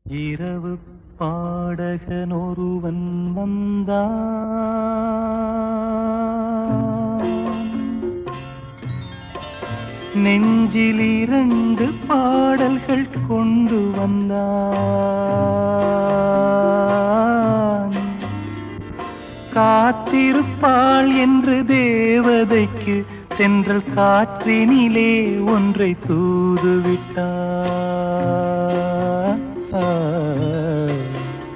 இரவு பாடகன் ஒருவன் வந்தான் நெஞ்சில் இரண்டு பாடல்கள் கொண்டு வந்தான் காத்திருப்பாள் என்று தேவதைக்கு தென்றல் காற்றினிலே ஒன்றை தூதுவிட்டார்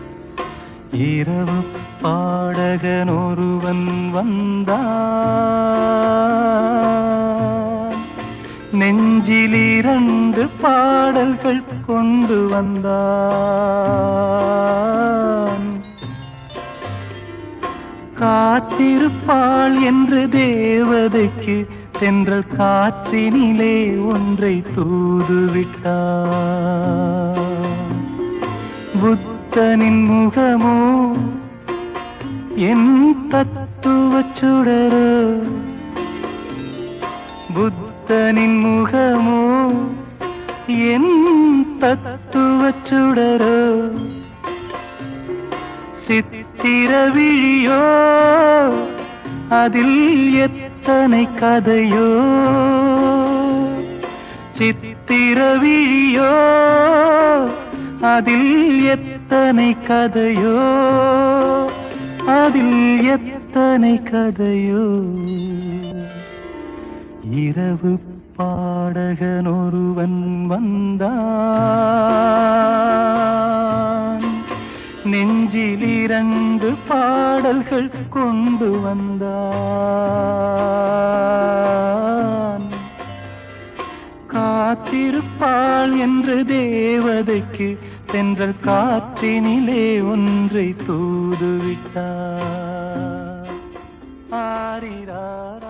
இரவு பாடகன் ஒருவன் வந்தான் நெஞ்சில் இரண்டு பாடல்கள் கொண்டு வந்தான் காத்திருப்பாள் என்று தேவதைக்கு தென்றல் காற்றினிலே ஒன்றை தூதுவிட்டார் புத்தனின் முகமோ என் தத்துவச் சுடரோ புத்தனின் முகமோ என் தத்துவச் சுடரோ சித்திர விழியோ அதில் எத்தனை கதையோ சித்திர விழியோ அதில் எத்தனை கதையோ அதில் எத்தனை கதையோ இரவு பாடகன் ஒருவன் வந்தான் நெஞ்சில் இரண்டு பாடல்கள் கொண்டு வந்தான் காத்திருப்பாள் என்று தேவதைக்கு தென்றல் காற்றினிலே ஒன்றை தூதுவிட்டார் ஆரிராரா